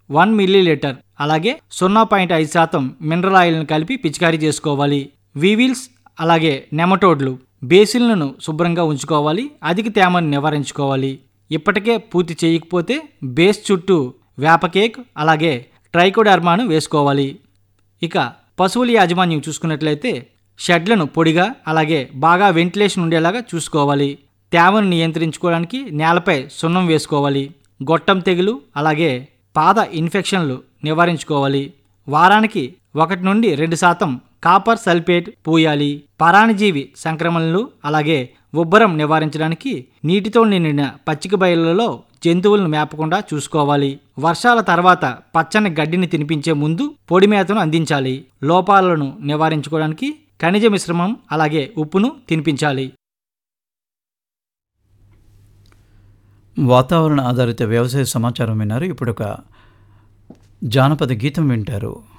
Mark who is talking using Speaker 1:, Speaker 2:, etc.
Speaker 1: one milli litre అలాగే సున్నా point ఐదు శాతం మినరల్ ఆయిల్ను కలిపి పిచికారీ చేసుకోవాలి వీవిల్స్ అలాగే నెమటోడ్లు బేసిన్లను శుభ్రంగా ఉంచుకోవాలి అధిక తేమను నివారించుకోవాలి ఇప్పటికే పూర్తి చేయకపోతే బేస్ చుట్టూ వేప కేక్ అలాగే ట్రైకోడర్మాను వేసుకోవాలి ఇక పశువుల యాజమాన్యం చూసుకున్నట్లయితే షెడ్లను పొడిగా అలాగే బాగా వెంటిలేషన్ ఉండేలాగా చూసుకోవాలి తేమను నియంత్రించుకోవడానికి నేలపై సున్నం వేసుకోవాలి గొట్టం తెగులు అలాగే పాద ఇన్ఫెక్షన్లు నివారించుకోవాలి వారానికి ఒకటి నుండి రెండు శాతం కాపర్ సల్ఫేట్ పూయాలి పరాణజీవి సంక్రమణలు అలాగే ఉబ్బరం నివారించడానికి నీటితో నిండిన పచ్చిక బయళ్ళలో జంతువులను మేపకుండా చూసుకోవాలి వర్షాల తర్వాత పచ్చని గడ్డిని తినిపించే ముందు పొడి మేతను అందించాలి లోపాలను నివారించుకోవడానికి ఖనిజ మిశ్రమం అలాగే ఉప్పును తినిపించాలి
Speaker 2: వాతావరణ ఆధారిత వ్యవసాయ సమాచారం విన్నారు ఇప్పుడు ఒక జానపద గీతం వింటారు